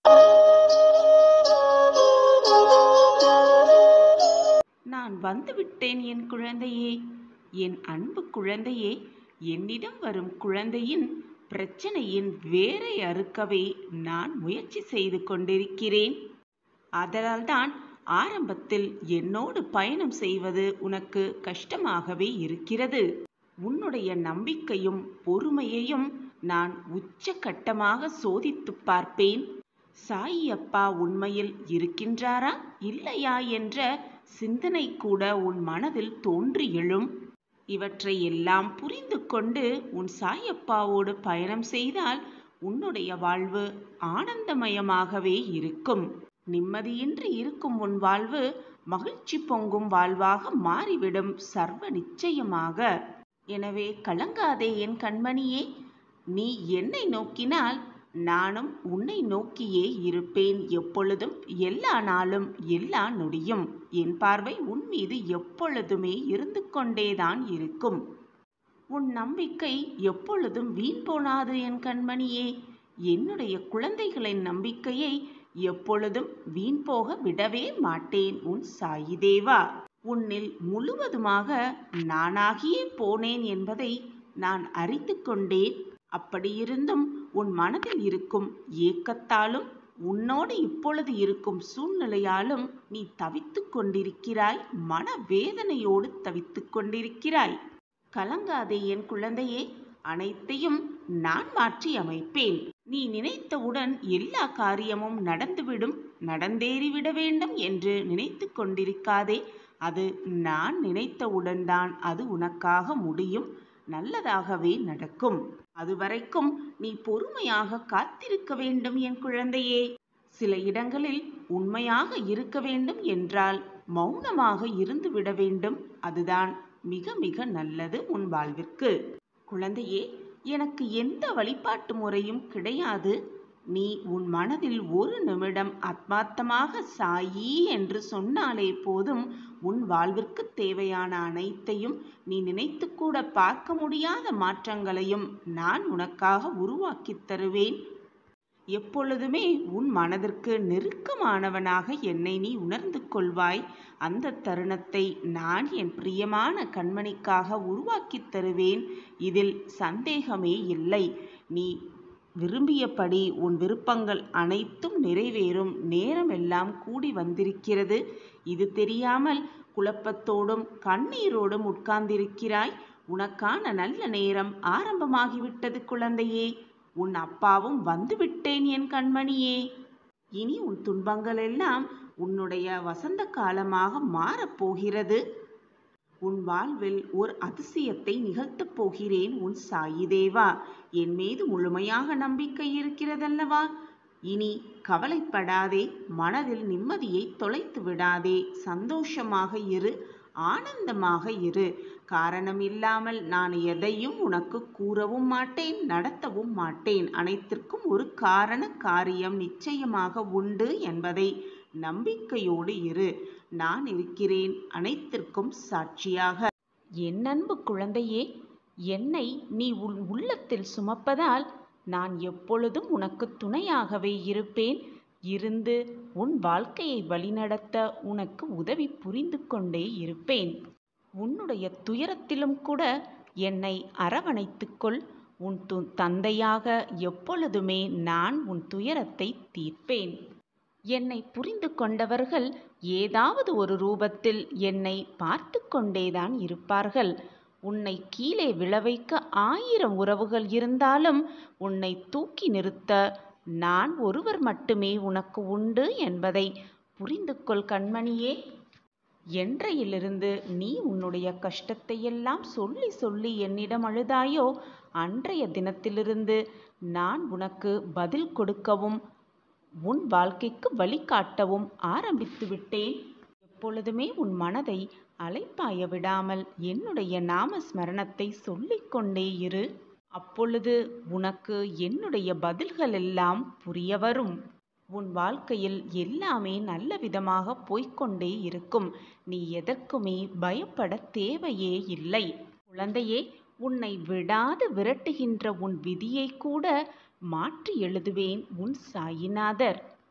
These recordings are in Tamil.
நான் வந்துவிட்டேன் என் குழந்தையே என் அன்பு குழந்தையே என்னிடம் வரும் குழந்தையின் பிரச்சனையின் வேரை அறுக்கவே நான் முயற்சி செய்து கொண்டிருக்கிறேன் அதனால்தான் ஆரம்பத்தில் என்னோடு பயணம் செய்வது உனக்கு கஷ்டமாகவே இருக்கிறது உன்னுடைய நம்பிக்கையும் பொறுமையையும் நான் உச்சகட்டமாக சோதித்துப் பார்ப்பேன் சாயி அப்பா உண்மையில் இருக்கின்றாரா இல்லையா என்ற சிந்தனை கூட உன் மனதில் தோன்றி எழும் இவற்றை எல்லாம் புரிந்து கொண்டு உன் சாயப்பாவோடு பயணம் செய்தால் உன்னுடைய வாழ்வு ஆனந்தமயமாகவே இருக்கும் நிம்மதியின்றி இருக்கும் உன் வாழ்வு மகிழ்ச்சி பொங்கும் வாழ்வாக மாறிவிடும் சர்வ நிச்சயமாக எனவே கலங்காதே என் கண்மணியே நீ என்னை நோக்கினால் நானும் உன்னை நோக்கியே இருப்பேன் எப்பொழுதும் எல்லா நாளும் எல்லா நொடியும் என் பார்வை உன் மீது எப்பொழுதுமே இருந்து கொண்டேதான் இருக்கும் உன் நம்பிக்கை எப்பொழுதும் வீண் போனாது என் கண்மணியே என்னுடைய குழந்தைகளின் நம்பிக்கையை எப்பொழுதும் வீண் போக விடவே மாட்டேன் உன் சாயி தேவா உன்னில் முழுவதுமாக நானாகியே போனேன் என்பதை நான் அறிந்து கொண்டேன் அப்படியிருந்தும் உன் மனதில் இருக்கும் ஏக்கத்தாலும் உன்னோடு இப்பொழுது இருக்கும் சூழ்நிலையாலும் நீ தவித்துக் கொண்டிருக்கிறாய் மனவேதனையோடு தவித்துக் கொண்டிருக்கிறாய் கலங்காதே என் குழந்தையே அனைத்தையும் நான் மாற்றி அமைப்பேன் நீ நினைத்தவுடன் எல்லா காரியமும் நடந்துவிடும் நடந்தேறிவிட வேண்டும் என்று நினைத்து கொண்டிருக்காதே அது நான் நினைத்தவுடன் தான் அது உனக்காக முடியும் நல்லதாகவே நடக்கும் அதுவரைக்கும் நீ பொறுமையாக காத்திருக்க வேண்டும் என் குழந்தையே சில இடங்களில் உண்மையாக இருக்க வேண்டும் என்றால் மௌனமாக இருந்து விட வேண்டும் அதுதான் மிக மிக நல்லது உன் வாழ்விற்கு குழந்தையே எனக்கு எந்த வழிபாட்டு முறையும் கிடையாது நீ உன் மனதில் ஒரு நிமிடம் ஆத்மார்த்தமாக சாயி என்று சொன்னாலே போதும் உன் வாழ்விற்கு தேவையான அனைத்தையும் நீ நினைத்து கூட பார்க்க முடியாத மாற்றங்களையும் நான் உனக்காக உருவாக்கித் தருவேன் எப்பொழுதுமே உன் மனதிற்கு நெருக்கமானவனாக என்னை நீ உணர்ந்து கொள்வாய் அந்த தருணத்தை நான் என் பிரியமான கண்மணிக்காக உருவாக்கித் தருவேன் இதில் சந்தேகமே இல்லை நீ விரும்பியபடி உன் விருப்பங்கள் அனைத்தும் நிறைவேறும் நேரமெல்லாம் கூடி வந்திருக்கிறது இது தெரியாமல் குழப்பத்தோடும் கண்ணீரோடும் உட்கார்ந்திருக்கிறாய் உனக்கான நல்ல நேரம் ஆரம்பமாகிவிட்டது குழந்தையே உன் அப்பாவும் வந்துவிட்டேன் என் கண்மணியே இனி உன் துன்பங்கள் எல்லாம் உன்னுடைய வசந்த காலமாக மாறப்போகிறது உன் வாழ்வில் ஓர் அதிசயத்தை நிகழ்த்தப் போகிறேன் உன் சாயி தேவா என் மீது முழுமையாக நம்பிக்கை இருக்கிறதல்லவா இனி கவலைப்படாதே மனதில் நிம்மதியை தொலைத்து விடாதே சந்தோஷமாக இரு ஆனந்தமாக இரு காரணம் இல்லாமல் நான் எதையும் உனக்கு கூறவும் மாட்டேன் நடத்தவும் மாட்டேன் அனைத்திற்கும் ஒரு காரண காரியம் நிச்சயமாக உண்டு என்பதை நம்பிக்கையோடு இரு நான் இருக்கிறேன் அனைத்திற்கும் சாட்சியாக என் அன்பு குழந்தையே என்னை நீ உன் உள்ளத்தில் சுமப்பதால் நான் எப்பொழுதும் உனக்கு துணையாகவே இருப்பேன் இருந்து உன் வாழ்க்கையை வழிநடத்த உனக்கு உதவி புரிந்து கொண்டே இருப்பேன் உன்னுடைய துயரத்திலும் கூட என்னை அரவணைத்துக்கொள் உன் து தந்தையாக எப்பொழுதுமே நான் உன் துயரத்தை தீர்ப்பேன் என்னை புரிந்து கொண்டவர்கள் ஏதாவது ஒரு ரூபத்தில் என்னை பார்த்து கொண்டேதான் இருப்பார்கள் உன்னை கீழே விழவைக்க ஆயிரம் உறவுகள் இருந்தாலும் உன்னை தூக்கி நிறுத்த நான் ஒருவர் மட்டுமே உனக்கு உண்டு என்பதை புரிந்து கொள் கண்மணியே என்றையிலிருந்து நீ உன்னுடைய கஷ்டத்தையெல்லாம் சொல்லி சொல்லி என்னிடம் அழுதாயோ அன்றைய தினத்திலிருந்து நான் உனக்கு பதில் கொடுக்கவும் உன் வாழ்க்கைக்கு வழிகாட்டவும் ஆரம்பித்து விட்டேன் எப்பொழுதுமே உன் மனதை அலைப்பாய விடாமல் என்னுடைய நாம ஸ்மரணத்தை சொல்லிக்கொண்டே இரு அப்பொழுது உனக்கு என்னுடைய பதில்கள் எல்லாம் புரிய வரும் உன் வாழ்க்கையில் எல்லாமே நல்ல விதமாக போய்க்கொண்டே இருக்கும் நீ எதற்குமே பயப்பட தேவையே இல்லை குழந்தையே உன்னை விடாது விரட்டுகின்ற உன் விதியை கூட மாற்றி எழுதுவேன் உன் சாயிநாதர்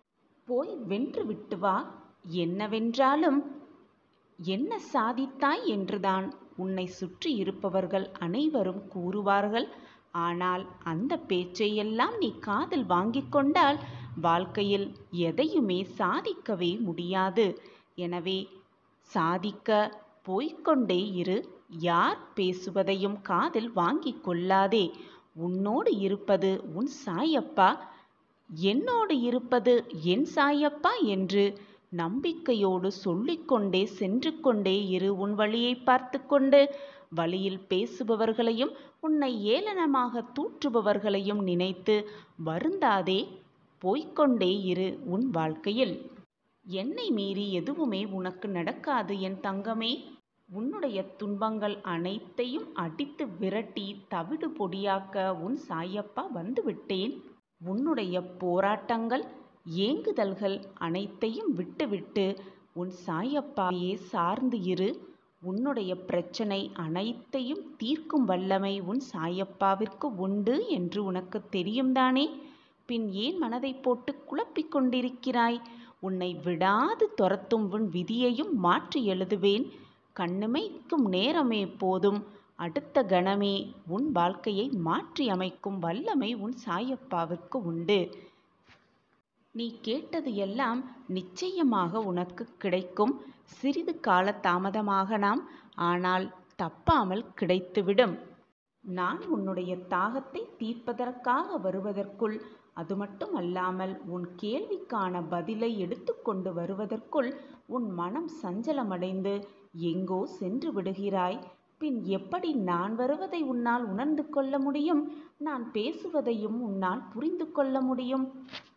போய் வென்று விட்டு வா என்னவென்றாலும் என்ன சாதித்தாய் என்றுதான் உன்னை சுற்றி இருப்பவர்கள் அனைவரும் கூறுவார்கள் ஆனால் அந்த பேச்சையெல்லாம் நீ காதில் வாங்கிக் கொண்டால் வாழ்க்கையில் எதையுமே சாதிக்கவே முடியாது எனவே சாதிக்க போய்க்கொண்டே இரு யார் பேசுவதையும் காதில் வாங்கிக் கொள்ளாதே உன்னோடு இருப்பது உன் சாயப்பா என்னோடு இருப்பது என் சாயப்பா என்று நம்பிக்கையோடு சொல்லிக்கொண்டே சென்று கொண்டே இரு உன் வழியை பார்த்து கொண்டு வழியில் பேசுபவர்களையும் உன்னை ஏளனமாக தூற்றுபவர்களையும் நினைத்து வருந்தாதே போய்க்கொண்டே இரு உன் வாழ்க்கையில் என்னை மீறி எதுவுமே உனக்கு நடக்காது என் தங்கமே உன்னுடைய துன்பங்கள் அனைத்தையும் அடித்து விரட்டி தவிடு பொடியாக்க உன் சாயப்பா வந்துவிட்டேன் உன்னுடைய போராட்டங்கள் ஏங்குதல்கள் அனைத்தையும் விட்டுவிட்டு உன் சாயப்பாவையே சார்ந்து இரு உன்னுடைய பிரச்சனை அனைத்தையும் தீர்க்கும் வல்லமை உன் சாயப்பாவிற்கு உண்டு என்று உனக்கு தெரியும் தானே பின் ஏன் மனதை போட்டு குழப்பிக் கொண்டிருக்கிறாய் உன்னை விடாது துரத்தும் உன் விதியையும் மாற்றி எழுதுவேன் கண்ணுமைக்கும் நேரமே போதும் அடுத்த கணமே உன் வாழ்க்கையை மாற்றி அமைக்கும் வல்லமை உன் சாயப்பாவிற்கு உண்டு நீ கேட்டது எல்லாம் நிச்சயமாக உனக்கு கிடைக்கும் சிறிது கால தாமதமாகலாம் ஆனால் தப்பாமல் கிடைத்துவிடும் நான் உன்னுடைய தாகத்தை தீர்ப்பதற்காக வருவதற்குள் அது மட்டும் அல்லாமல் உன் கேள்விக்கான பதிலை எடுத்துக்கொண்டு வருவதற்குள் உன் மனம் சஞ்சலமடைந்து எங்கோ சென்று விடுகிறாய் பின் எப்படி நான் வருவதை உன்னால் உணர்ந்து கொள்ள முடியும் நான் பேசுவதையும் உன்னால் புரிந்து கொள்ள முடியும்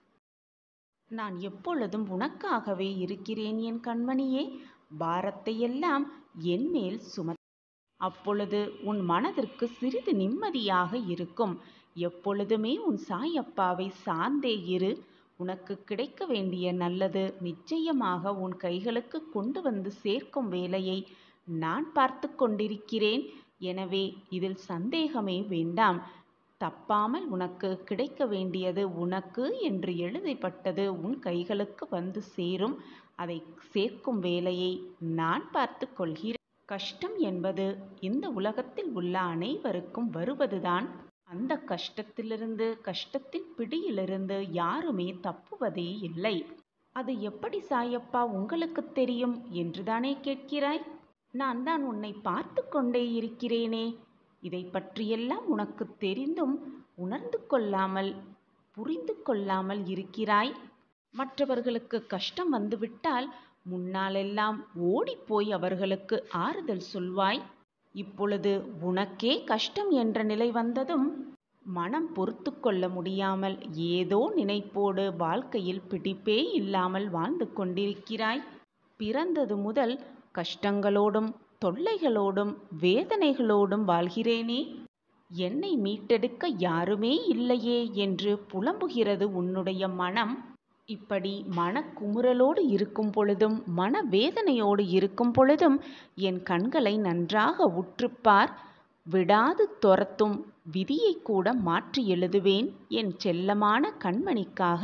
நான் எப்பொழுதும் உனக்காகவே இருக்கிறேன் என் கண்மணியே பாரத்தையெல்லாம் என் மேல் சும அப்பொழுது உன் மனதிற்கு சிறிது நிம்மதியாக இருக்கும் எப்பொழுதுமே உன் சாயப்பாவை சார்ந்தே இரு உனக்கு கிடைக்க வேண்டிய நல்லது நிச்சயமாக உன் கைகளுக்கு கொண்டு வந்து சேர்க்கும் வேலையை நான் பார்த்து கொண்டிருக்கிறேன் எனவே இதில் சந்தேகமே வேண்டாம் தப்பாமல் உனக்கு கிடைக்க வேண்டியது உனக்கு என்று எழுதப்பட்டது உன் கைகளுக்கு வந்து சேரும் அதை சேர்க்கும் வேலையை நான் பார்த்து கொள்கிறேன் கஷ்டம் என்பது இந்த உலகத்தில் உள்ள அனைவருக்கும் வருவதுதான் அந்த கஷ்டத்திலிருந்து கஷ்டத்தின் பிடியிலிருந்து யாருமே தப்புவதே இல்லை அது எப்படி சாயப்பா உங்களுக்கு தெரியும் என்றுதானே கேட்கிறாய் நான் தான் உன்னை பார்த்து கொண்டே இருக்கிறேனே இதை பற்றியெல்லாம் உனக்கு தெரிந்தும் உணர்ந்து கொள்ளாமல் புரிந்து கொள்ளாமல் இருக்கிறாய் மற்றவர்களுக்கு கஷ்டம் வந்துவிட்டால் முன்னாலெல்லாம் ஓடிப்போய் அவர்களுக்கு ஆறுதல் சொல்வாய் இப்பொழுது உனக்கே கஷ்டம் என்ற நிலை வந்ததும் மனம் பொறுத்து கொள்ள முடியாமல் ஏதோ நினைப்போடு வாழ்க்கையில் பிடிப்பே இல்லாமல் வாழ்ந்து கொண்டிருக்கிறாய் பிறந்தது முதல் கஷ்டங்களோடும் தொல்லைகளோடும் வேதனைகளோடும் வாழ்கிறேனே என்னை மீட்டெடுக்க யாருமே இல்லையே என்று புலம்புகிறது உன்னுடைய மனம் இப்படி மனக்குமுறலோடு இருக்கும் பொழுதும் மனவேதனையோடு இருக்கும் பொழுதும் என் கண்களை நன்றாக உற்றுப்பார் விடாது துரத்தும் விதியை கூட மாற்றி எழுதுவேன் என் செல்லமான கண்மணிக்காக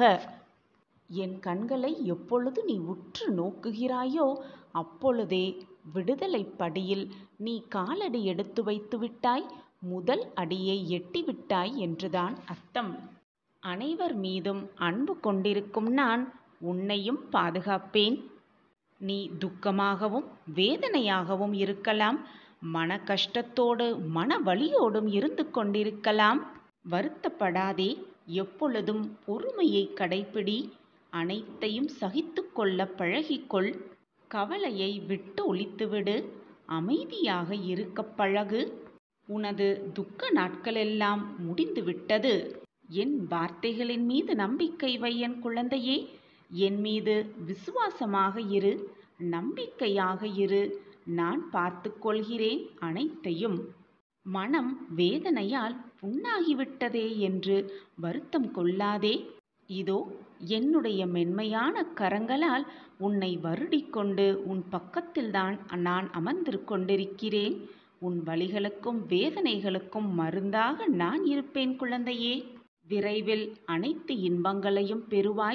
என் கண்களை எப்பொழுது நீ உற்று நோக்குகிறாயோ அப்பொழுதே விடுதலை படியில் நீ காலடி எடுத்து வைத்து விட்டாய் முதல் அடியை எட்டிவிட்டாய் என்றுதான் அர்த்தம் அனைவர் மீதும் அன்பு கொண்டிருக்கும் நான் உன்னையும் பாதுகாப்பேன் நீ துக்கமாகவும் வேதனையாகவும் இருக்கலாம் மன கஷ்டத்தோடு மன வலியோடும் இருந்து கொண்டிருக்கலாம் வருத்தப்படாதே எப்பொழுதும் பொறுமையை கடைப்பிடி அனைத்தையும் சகித்து கொள்ள பழகிக்கொள் கவலையை விட்டு ஒழித்துவிடு அமைதியாக இருக்க பழகு உனது துக்க நாட்களெல்லாம் முடிந்துவிட்டது என் வார்த்தைகளின் மீது நம்பிக்கை வை என் குழந்தையே என் மீது விசுவாசமாக இரு நம்பிக்கையாக இரு நான் பார்த்து கொள்கிறேன் அனைத்தையும் மனம் வேதனையால் புண்ணாகிவிட்டதே என்று வருத்தம் கொள்ளாதே இதோ என்னுடைய மென்மையான கரங்களால் உன்னை வருடிக்கொண்டு உன் பக்கத்தில்தான் நான் அமர்ந்து கொண்டிருக்கிறேன் உன் வலிகளுக்கும் வேதனைகளுக்கும் மருந்தாக நான் இருப்பேன் குழந்தையே விரைவில் அனைத்து இன்பங்களையும் பெறுவாய்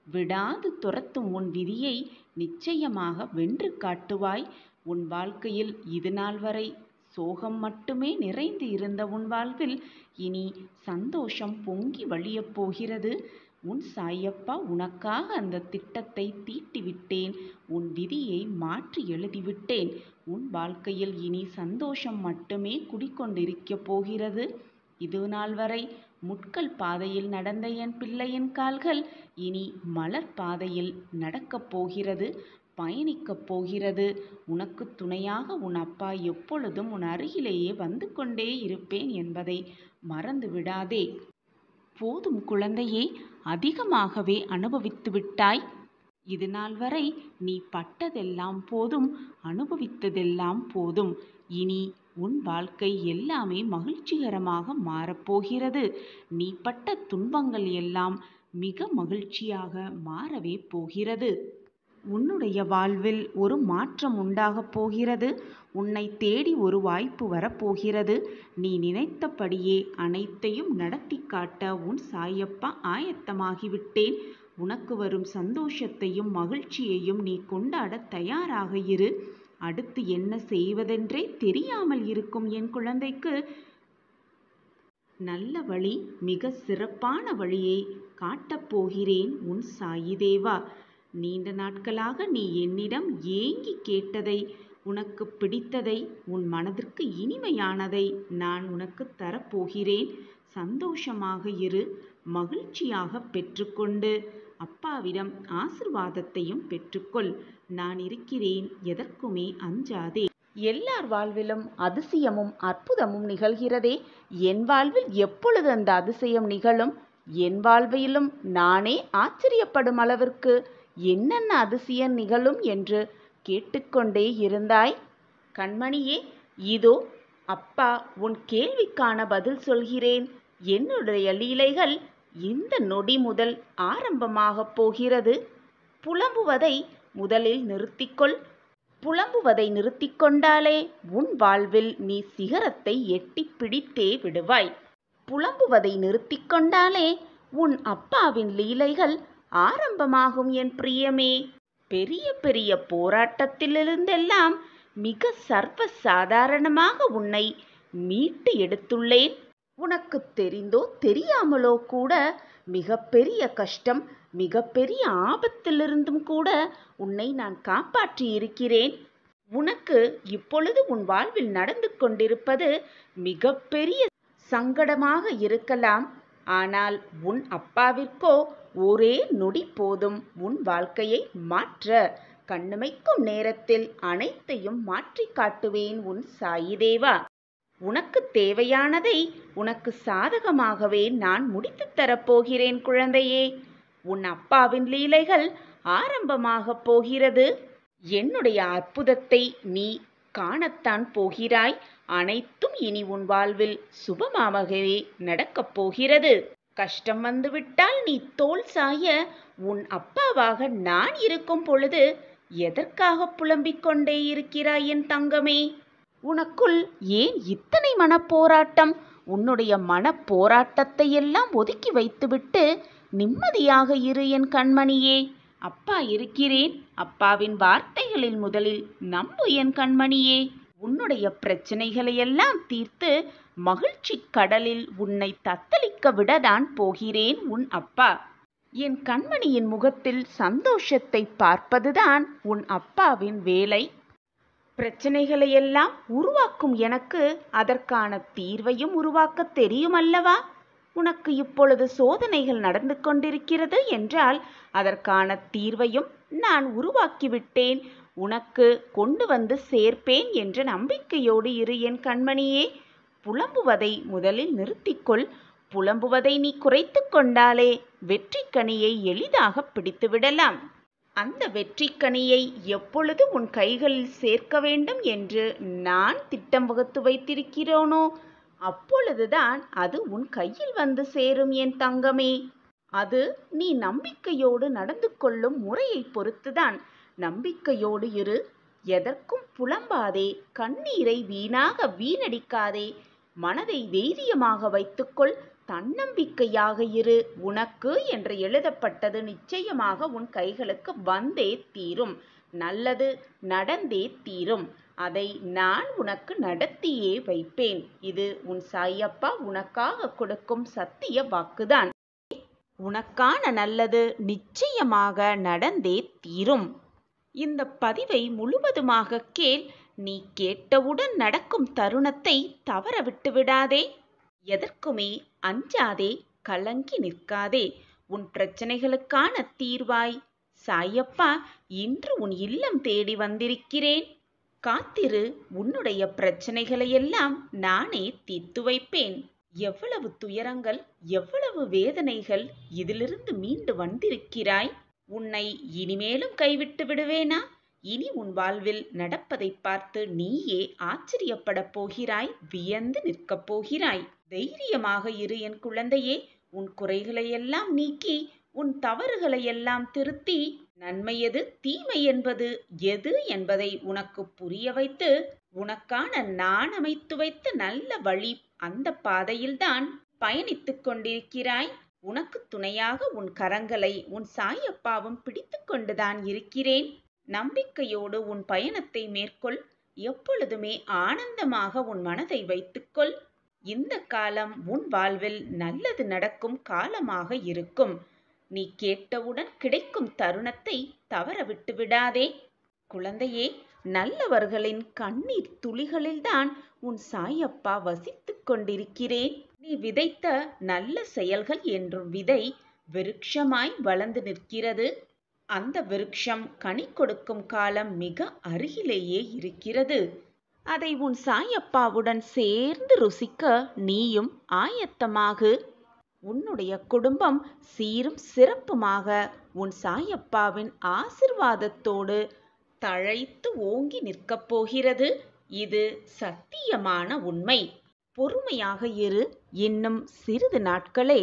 விடாது துரத்தும் உன் விதியை நிச்சயமாக வென்று காட்டுவாய் உன் வாழ்க்கையில் இதுநாள் வரை சோகம் மட்டுமே நிறைந்து இருந்த உன் வாழ்வில் இனி சந்தோஷம் பொங்கி வழியப் போகிறது உன் சாயப்பா உனக்காக அந்த திட்டத்தை தீட்டிவிட்டேன் உன் விதியை மாற்றி எழுதிவிட்டேன் உன் வாழ்க்கையில் இனி சந்தோஷம் மட்டுமே குடிக்கொண்டிருக்கப் போகிறது இது நாள் வரை முட்கள் பாதையில் நடந்த என் பிள்ளையின் கால்கள் இனி மலர் பாதையில் நடக்கப் போகிறது பயணிக்கப் போகிறது உனக்கு துணையாக உன் அப்பா எப்பொழுதும் உன் அருகிலேயே வந்து கொண்டே இருப்பேன் என்பதை மறந்து விடாதே போதும் குழந்தையே அதிகமாகவே அனுபவித்து விட்டாய் இது நாள் வரை நீ பட்டதெல்லாம் போதும் அனுபவித்ததெல்லாம் போதும் இனி உன் வாழ்க்கை எல்லாமே மகிழ்ச்சிகரமாக மாறப்போகிறது நீ பட்ட துன்பங்கள் எல்லாம் மிக மகிழ்ச்சியாக மாறவே போகிறது உன்னுடைய வாழ்வில் ஒரு மாற்றம் உண்டாகப் போகிறது உன்னை தேடி ஒரு வாய்ப்பு வரப்போகிறது நீ நினைத்தபடியே அனைத்தையும் நடத்தி காட்ட உன் சாயப்பா ஆயத்தமாகிவிட்டேன் உனக்கு வரும் சந்தோஷத்தையும் மகிழ்ச்சியையும் நீ கொண்டாட தயாராக இரு அடுத்து என்ன செய்வதென்றே தெரியாமல் இருக்கும் என் குழந்தைக்கு நல்ல வழி மிக சிறப்பான வழியை காட்டப் போகிறேன் உன் சாயி தேவா நீண்ட நாட்களாக நீ என்னிடம் ஏங்கி கேட்டதை உனக்கு பிடித்ததை உன் மனதிற்கு இனிமையானதை நான் உனக்கு தரப்போகிறேன் சந்தோஷமாக இரு மகிழ்ச்சியாக பெற்றுக்கொண்டு அப்பாவிடம் ஆசிர்வாதத்தையும் பெற்றுக்கொள் நான் இருக்கிறேன் எதற்குமே அஞ்சாதே எல்லார் வாழ்விலும் அதிசயமும் அற்புதமும் நிகழ்கிறதே என் வாழ்வில் எப்பொழுது அந்த அதிசயம் நிகழும் என் வாழ்விலும் நானே ஆச்சரியப்படும் அளவிற்கு என்னென்ன அதிசயம் நிகழும் என்று கேட்டுக்கொண்டே இருந்தாய் கண்மணியே இதோ அப்பா உன் கேள்விக்கான பதில் சொல்கிறேன் என்னுடைய லீலைகள் இந்த நொடி முதல் ஆரம்பமாகப் போகிறது புலம்புவதை முதலில் நிறுத்திக்கொள் புலம்புவதை நிறுத்திக்கொண்டாலே உன் வாழ்வில் நீ சிகரத்தை எட்டி பிடித்தே விடுவாய் புலம்புவதை நிறுத்திக்கொண்டாலே உன் அப்பாவின் லீலைகள் ஆரம்பமாகும் என் பிரியமே பெரிய பெரிய போராட்டத்திலிருந்தெல்லாம் மிக சர்வ சாதாரணமாக உன்னை மீட்டு எடுத்துள்ளேன் உனக்கு தெரிந்தோ தெரியாமலோ கூட மிகப்பெரிய கஷ்டம் மிகப்பெரிய ஆபத்திலிருந்தும் கூட உன்னை நான் காப்பாற்றி இருக்கிறேன் உனக்கு இப்பொழுது உன் வாழ்வில் நடந்து கொண்டிருப்பது மிகப்பெரிய சங்கடமாக இருக்கலாம் ஆனால் உன் அப்பாவிற்கோ ஒரே நொடி போதும் உன் வாழ்க்கையை மாற்ற கண்ணுமைக்கும் நேரத்தில் அனைத்தையும் மாற்றி காட்டுவேன் உன் சாயிதேவா உனக்கு தேவையானதை உனக்கு சாதகமாகவே நான் முடித்துத் தரப்போகிறேன் குழந்தையே உன் அப்பாவின் லீலைகள் ஆரம்பமாகப் போகிறது என்னுடைய அற்புதத்தை நீ காணத்தான் போகிறாய் அனைத்தும் இனி உன் வாழ்வில் சுபமாகவே நடக்கப் போகிறது கஷ்டம் வந்துவிட்டால் நீ தோல் சாய உன் அப்பாவாக நான் இருக்கும் பொழுது எதற்காக புலம்பிக் கொண்டே இருக்கிறாய் என் தங்கமே உனக்குள் ஏன் இத்தனை மனப்போராட்டம் உன்னுடைய மனப்போராட்டத்தை எல்லாம் ஒதுக்கி வைத்துவிட்டு நிம்மதியாக இரு என் கண்மணியே அப்பா இருக்கிறேன் அப்பாவின் வார்த்தைகளில் முதலில் நம்பு என் கண்மணியே உன்னுடைய பிரச்சனைகளை எல்லாம் தீர்த்து மகிழ்ச்சி கடலில் உன்னை தத்தளிக்க விடதான் போகிறேன் உன் அப்பா என் கண்மணியின் முகத்தில் சந்தோஷத்தை பார்ப்பதுதான் உன் அப்பாவின் வேலை பிரச்சனைகளை எல்லாம் உருவாக்கும் எனக்கு அதற்கான தீர்வையும் உருவாக்க தெரியும் அல்லவா உனக்கு இப்பொழுது சோதனைகள் நடந்து கொண்டிருக்கிறது என்றால் அதற்கான தீர்வையும் நான் உருவாக்கிவிட்டேன் உனக்கு கொண்டு வந்து சேர்ப்பேன் என்ற நம்பிக்கையோடு இரு என் கண்மணியே புலம்புவதை முதலில் நிறுத்திக்கொள் புலம்புவதை நீ குறைத்து கொண்டாலே வெற்றிக்கனியை எளிதாக பிடித்து விடலாம் அந்த வெற்றிக்கனியை எப்பொழுது உன் கைகளில் சேர்க்க வேண்டும் என்று நான் திட்டம் வகுத்து வைத்திருக்கிறோனோ அப்பொழுதுதான் அது உன் கையில் வந்து சேரும் என் தங்கமே அது நீ நம்பிக்கையோடு நடந்து கொள்ளும் முறையை பொறுத்துதான் நம்பிக்கையோடு இரு எதற்கும் புலம்பாதே கண்ணீரை வீணாக வீணடிக்காதே மனதை தைரியமாக வைத்துக்கொள் தன்னம்பிக்கையாக இரு உனக்கு என்று எழுதப்பட்டது நிச்சயமாக உன் கைகளுக்கு வந்தே தீரும் நல்லது நடந்தே தீரும் அதை நான் உனக்கு நடத்தியே வைப்பேன் இது உன் சாயப்பா உனக்காக கொடுக்கும் சத்திய வாக்குதான் உனக்கான நல்லது நிச்சயமாக நடந்தே தீரும் இந்த பதிவை முழுவதுமாக கேள் நீ கேட்டவுடன் நடக்கும் தருணத்தை தவற விட்டு விடாதே எதற்குமே அஞ்சாதே கலங்கி நிற்காதே உன் பிரச்சனைகளுக்கான தீர்வாய் சாயப்பா இன்று உன் இல்லம் தேடி வந்திருக்கிறேன் காத்திரு உன்னுடைய பிரச்சனைகளையெல்லாம் நானே தீர்த்து வைப்பேன் எவ்வளவு துயரங்கள் எவ்வளவு வேதனைகள் இதிலிருந்து மீண்டு வந்திருக்கிறாய் உன்னை இனிமேலும் கைவிட்டு விடுவேனா இனி உன் வாழ்வில் நடப்பதை பார்த்து நீயே ஆச்சரியப்படப் போகிறாய் வியந்து நிற்கப் போகிறாய் தைரியமாக இரு என் குழந்தையே உன் குறைகளையெல்லாம் நீக்கி உன் தவறுகளையெல்லாம் திருத்தி நன்மை எது தீமை என்பது எது என்பதை உனக்கு புரிய வைத்து உனக்கான நான் அமைத்து வைத்த நல்ல வழி அந்த பாதையில்தான் பயணித்துக் கொண்டிருக்கிறாய் உனக்கு துணையாக உன் கரங்களை உன் சாயப்பாவும் பிடித்து கொண்டுதான் இருக்கிறேன் நம்பிக்கையோடு உன் பயணத்தை மேற்கொள் எப்பொழுதுமே ஆனந்தமாக உன் மனதை வைத்துக்கொள் இந்த காலம் உன் வாழ்வில் நல்லது நடக்கும் காலமாக இருக்கும் நீ கேட்டவுடன் கிடைக்கும் தருணத்தை தவற விட்டு விடாதே குழந்தையே நல்லவர்களின் கண்ணீர் துளிகளில்தான் உன் சாயப்பா வசித்துக் கொண்டிருக்கிறேன் நீ விதைத்த நல்ல செயல்கள் என்றும் விதை விருட்சமாய் வளர்ந்து நிற்கிறது அந்த விருட்சம் கனி கொடுக்கும் காலம் மிக அருகிலேயே இருக்கிறது அதை உன் சாயப்பாவுடன் சேர்ந்து ருசிக்க நீயும் ஆயத்தமாகு உன்னுடைய குடும்பம் சீரும் சிறப்புமாக உன் சாயப்பாவின் ஆசிர்வாதத்தோடு தழைத்து ஓங்கி நிற்கப் போகிறது இது சத்தியமான உண்மை பொறுமையாக இரு இன்னும் சிறிது நாட்களே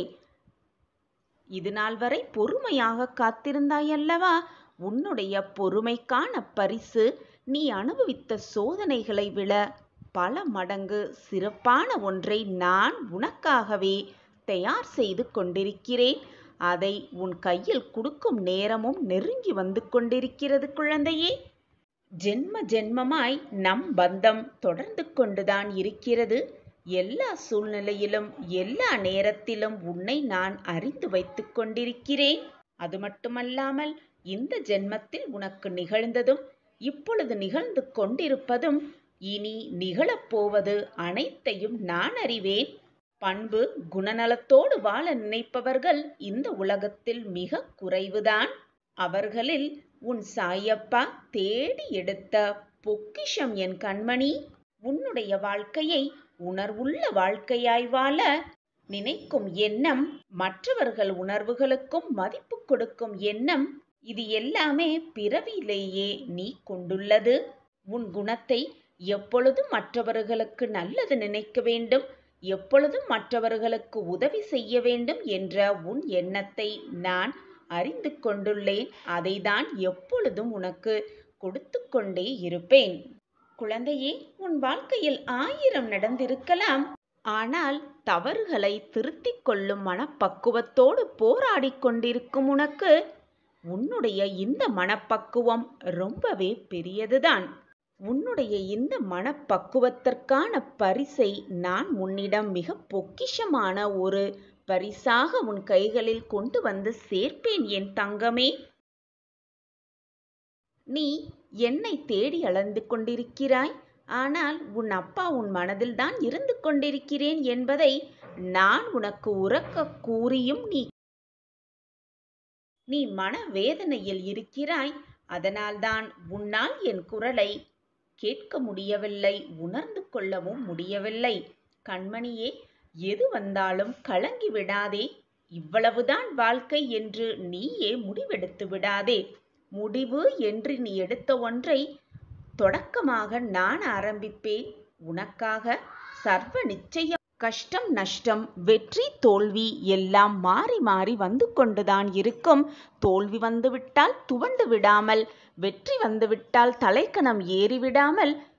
இது நாள் வரை பொறுமையாக காத்திருந்தாயல்லவா உன்னுடைய பொறுமைக்கான பரிசு நீ அனுபவித்த சோதனைகளை விட பல மடங்கு சிறப்பான ஒன்றை நான் உனக்காகவே தயார் செய்து கொண்டிருக்கிறேன் அதை உன் கையில் கொடுக்கும் நேரமும் நெருங்கி வந்து கொண்டிருக்கிறது குழந்தையே ஜென்ம ஜென்மமாய் நம் பந்தம் தொடர்ந்து கொண்டுதான் இருக்கிறது எல்லா சூழ்நிலையிலும் எல்லா நேரத்திலும் உன்னை நான் அறிந்து வைத்துக் கொண்டிருக்கிறேன் அது மட்டுமல்லாமல் இந்த ஜென்மத்தில் உனக்கு நிகழ்ந்ததும் இப்பொழுது நிகழ்ந்து கொண்டிருப்பதும் இனி நிகழப்போவது அனைத்தையும் நான் அறிவேன் பண்பு குணநலத்தோடு வாழ நினைப்பவர்கள் இந்த உலகத்தில் மிக குறைவுதான் அவர்களில் உன் சாயப்பா தேடி எடுத்த பொக்கிஷம் என் கண்மணி உன்னுடைய வாழ்க்கையை உணர்வுள்ள வாழ்க்கையாய் வாழ நினைக்கும் எண்ணம் மற்றவர்கள் உணர்வுகளுக்கும் மதிப்பு கொடுக்கும் எண்ணம் இது எல்லாமே பிறவியிலேயே நீ கொண்டுள்ளது உன் குணத்தை எப்பொழுதும் மற்றவர்களுக்கு நல்லது நினைக்க வேண்டும் எப்பொழுதும் மற்றவர்களுக்கு உதவி செய்ய வேண்டும் என்ற உன் எண்ணத்தை நான் அறிந்து கொண்டுள்ளேன் அதைதான் எப்பொழுதும் உனக்கு கொடுத்து கொண்டே இருப்பேன் குழந்தையே உன் வாழ்க்கையில் ஆயிரம் நடந்திருக்கலாம் ஆனால் தவறுகளை திருத்திக் கொள்ளும் மனப்பக்குவத்தோடு போராடிக் கொண்டிருக்கும் உனக்கு உன்னுடைய இந்த மனப்பக்குவம் ரொம்பவே பெரியதுதான் உன்னுடைய இந்த மனப்பக்குவத்திற்கான பரிசை நான் உன்னிடம் மிக பொக்கிஷமான ஒரு பரிசாக உன் கைகளில் கொண்டு வந்து சேர்ப்பேன் என் தங்கமே நீ என்னை தேடி அலர்ந்து கொண்டிருக்கிறாய் ஆனால் உன் அப்பா உன் மனதில் தான் இருந்து கொண்டிருக்கிறேன் என்பதை நான் உனக்கு உறக்க கூறியும் நீ நீ மனவேதனையில் இருக்கிறாய் அதனால்தான் உன்னால் என் குரலை கேட்க முடியவில்லை உணர்ந்து கொள்ளவும் முடியவில்லை கண்மணியே எது வந்தாலும் கலங்கி விடாதே இவ்வளவுதான் வாழ்க்கை என்று நீயே முடிவெடுத்து விடாதே முடிவு என்று நீ எடுத்த ஒன்றை தொடக்கமாக நான் ஆரம்பிப்பேன் உனக்காக சர்வ நிச்சயம் கஷ்டம் நஷ்டம் வெற்றி தோல்வி எல்லாம் மாறி மாறி வந்து கொண்டுதான் இருக்கும் தோல்வி வந்துவிட்டால் துவண்டு விடாமல் வெற்றி வந்துவிட்டால் தலைக்கணம் ஏறிவிடாமல்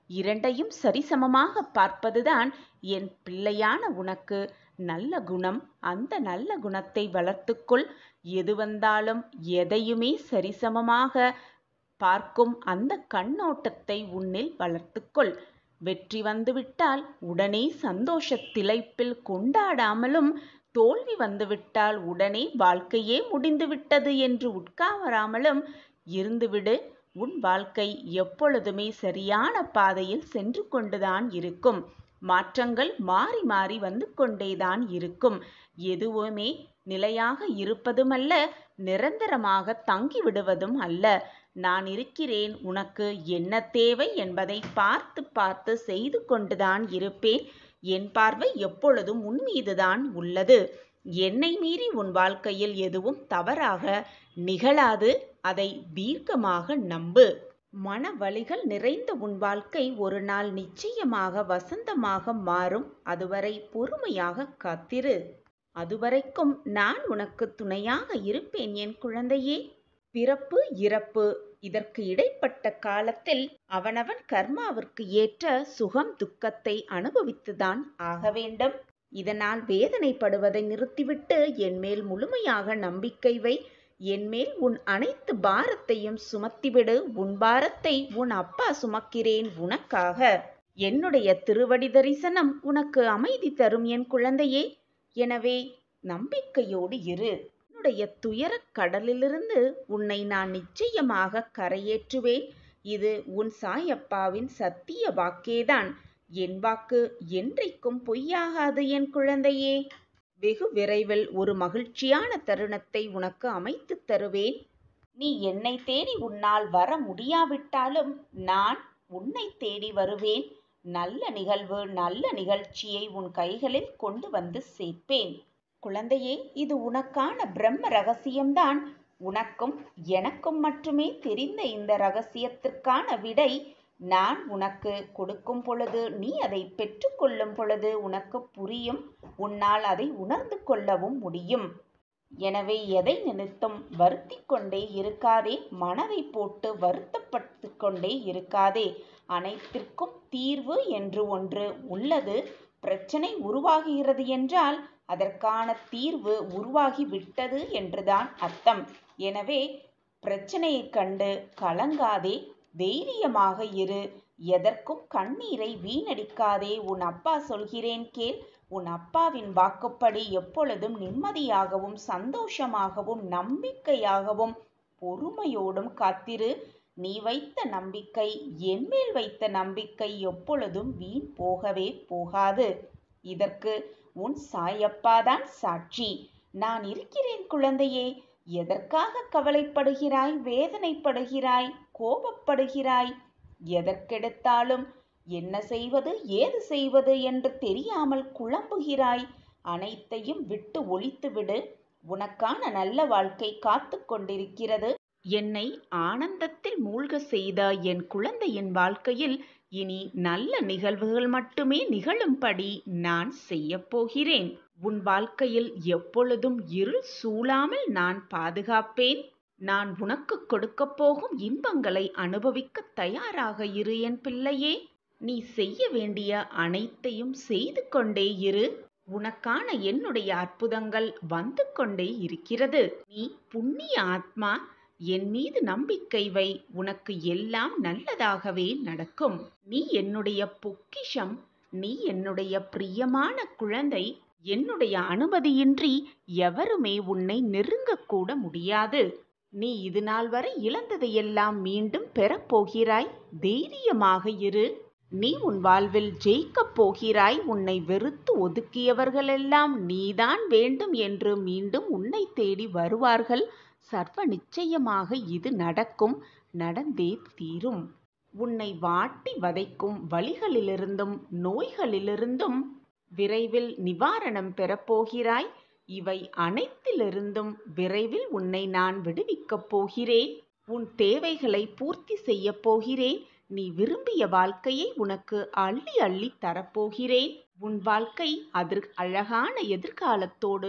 இரண்டையும் சரிசமமாக பார்ப்பதுதான் என் பிள்ளையான உனக்கு நல்ல குணம் அந்த நல்ல குணத்தை வளர்த்துக்கொள் எது வந்தாலும் எதையுமே சரிசமமாக பார்க்கும் அந்த கண்ணோட்டத்தை உன்னில் வளர்த்துக்கொள் வெற்றி வந்துவிட்டால் உடனே சந்தோஷத் திளைப்பில் கொண்டாடாமலும் தோல்வி வந்துவிட்டால் உடனே வாழ்க்கையே முடிந்துவிட்டது என்று உட்காராமலும் இருந்துவிடு உன் வாழ்க்கை எப்பொழுதுமே சரியான பாதையில் சென்று கொண்டுதான் இருக்கும் மாற்றங்கள் மாறி மாறி வந்து கொண்டேதான் இருக்கும் எதுவுமே நிலையாக இருப்பதுமல்ல நிரந்தரமாக தங்கிவிடுவதும் அல்ல நான் இருக்கிறேன் உனக்கு என்ன தேவை என்பதை பார்த்து பார்த்து செய்து கொண்டுதான் இருப்பேன் என் பார்வை எப்பொழுதும் உன் மீதுதான் உள்ளது என்னை மீறி உன் வாழ்க்கையில் எதுவும் தவறாக நிகழாது அதை தீர்க்கமாக நம்பு மன வலிகள் நிறைந்த உன் வாழ்க்கை ஒரு நாள் நிச்சயமாக வசந்தமாக மாறும் அதுவரை பொறுமையாக காத்திரு அதுவரைக்கும் நான் உனக்கு துணையாக இருப்பேன் என் குழந்தையே பிறப்பு இறப்பு இதற்கு இடைப்பட்ட காலத்தில் அவனவன் கர்மாவிற்கு ஏற்ற சுகம் துக்கத்தை அனுபவித்துதான் ஆக வேண்டும் இதனால் வேதனைப்படுவதை நிறுத்திவிட்டு என்மேல் முழுமையாக நம்பிக்கை வை என்மேல் உன் அனைத்து பாரத்தையும் சுமத்திவிடு உன் பாரத்தை உன் அப்பா சுமக்கிறேன் உனக்காக என்னுடைய திருவடி தரிசனம் உனக்கு அமைதி தரும் என் குழந்தையே எனவே நம்பிக்கையோடு இரு உன்னுடைய துயரக் கடலிலிருந்து உன்னை நான் நிச்சயமாக கரையேற்றுவேன் இது உன் சாயப்பாவின் சத்திய வாக்கேதான் என் வாக்கு என்றைக்கும் பொய்யாகாது என் குழந்தையே வெகு விரைவில் ஒரு மகிழ்ச்சியான தருணத்தை உனக்கு அமைத்துத் தருவேன் நீ என்னை தேடி உன்னால் வர முடியாவிட்டாலும் நான் உன்னை தேடி வருவேன் நல்ல நிகழ்வு நல்ல நிகழ்ச்சியை உன் கைகளில் கொண்டு வந்து சேர்ப்பேன் குழந்தையே இது உனக்கான பிரம்ம ரகசியம்தான் உனக்கும் எனக்கும் மட்டுமே தெரிந்த இந்த ரகசியத்திற்கான விடை நான் உனக்கு கொடுக்கும் பொழுது நீ அதை பெற்றுக்கொள்ளும் பொழுது உனக்கு புரியும் உன்னால் அதை உணர்ந்து கொள்ளவும் முடியும் எனவே எதை நினைத்தும் வருத்தி கொண்டே இருக்காதே மனதை போட்டு வருத்தப்பட்டு கொண்டே இருக்காதே அனைத்திற்கும் தீர்வு என்று ஒன்று உள்ளது பிரச்சனை உருவாகுகிறது என்றால் அதற்கான தீர்வு உருவாகி விட்டது என்றுதான் அர்த்தம் எனவே பிரச்சனையைக் கண்டு கலங்காதே தைரியமாக இரு எதற்கும் கண்ணீரை வீணடிக்காதே உன் அப்பா சொல்கிறேன் கேள் உன் அப்பாவின் வாக்குப்படி எப்பொழுதும் நிம்மதியாகவும் சந்தோஷமாகவும் நம்பிக்கையாகவும் பொறுமையோடும் காத்திரு நீ வைத்த நம்பிக்கை என்மேல் வைத்த நம்பிக்கை எப்பொழுதும் வீண் போகவே போகாது இதற்கு உன் சாயப்பாதான் சாட்சி நான் இருக்கிறேன் குழந்தையே எதற்காக கவலைப்படுகிறாய் வேதனைப்படுகிறாய் கோபப்படுகிறாய் எதற்கெடுத்தாலும் என்ன செய்வது ஏது செய்வது என்று தெரியாமல் குழம்புகிறாய் அனைத்தையும் விட்டு ஒழித்துவிடு உனக்கான நல்ல வாழ்க்கை காத்து கொண்டிருக்கிறது என்னை ஆனந்தத்தில் மூழ்க செய்த என் குழந்தையின் வாழ்க்கையில் இனி நல்ல நிகழ்வுகள் மட்டுமே நிகழும்படி நான் செய்யப் போகிறேன் உன் வாழ்க்கையில் எப்பொழுதும் இருள் சூழாமல் நான் பாதுகாப்பேன் நான் உனக்கு கொடுக்கப் போகும் இன்பங்களை அனுபவிக்க தயாராக இரு என் பிள்ளையே நீ செய்ய வேண்டிய அனைத்தையும் செய்து கொண்டே இரு உனக்கான என்னுடைய அற்புதங்கள் வந்து கொண்டே இருக்கிறது நீ புண்ணிய ஆத்மா என் மீது நம்பிக்கை வை உனக்கு எல்லாம் நல்லதாகவே நடக்கும் நீ என்னுடைய பொக்கிஷம் நீ என்னுடைய பிரியமான குழந்தை என்னுடைய அனுமதியின்றி எவருமே உன்னை நெருங்கக்கூட முடியாது நீ இது நாள் வரை இழந்ததையெல்லாம் மீண்டும் பெறப்போகிறாய் தைரியமாக இரு நீ உன் வாழ்வில் ஜெயிக்கப் போகிறாய் உன்னை வெறுத்து ஒதுக்கியவர்களெல்லாம் நீதான் வேண்டும் என்று மீண்டும் உன்னை தேடி வருவார்கள் சர்வ நிச்சயமாக இது நடக்கும் நடந்தே தீரும் உன்னை வாட்டி வதைக்கும் வழிகளிலிருந்தும் நோய்களிலிருந்தும் விரைவில் நிவாரணம் பெறப்போகிறாய் இவை அனைத்திலிருந்தும் விரைவில் உன்னை நான் விடுவிக்கப் போகிறேன் உன் தேவைகளை பூர்த்தி செய்யப் போகிறேன் நீ விரும்பிய வாழ்க்கையை உனக்கு அள்ளி அள்ளி தரப்போகிறேன் உன் வாழ்க்கை அதிர் அழகான எதிர்காலத்தோடு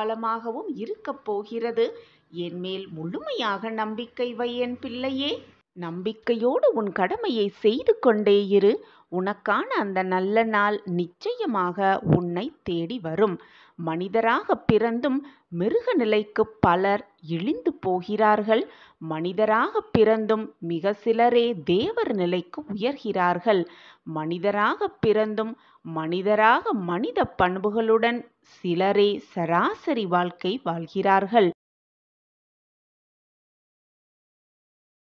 பொற்காலமாகவும் இருக்கப் போகிறது என் மேல் முழுமையாக நம்பிக்கை வை என் பிள்ளையே நம்பிக்கையோடு உன் கடமையை செய்து கொண்டே இரு உனக்கான அந்த நல்ல நாள் நிச்சயமாக உன்னை தேடி வரும் மனிதராக பிறந்தும் மிருக நிலைக்கு பலர் இழிந்து போகிறார்கள் மனிதராக பிறந்தும் மிக சிலரே தேவர் நிலைக்கு உயர்கிறார்கள் மனிதராக பிறந்தும் மனிதராக மனித பண்புகளுடன் சிலரே சராசரி வாழ்க்கை வாழ்கிறார்கள்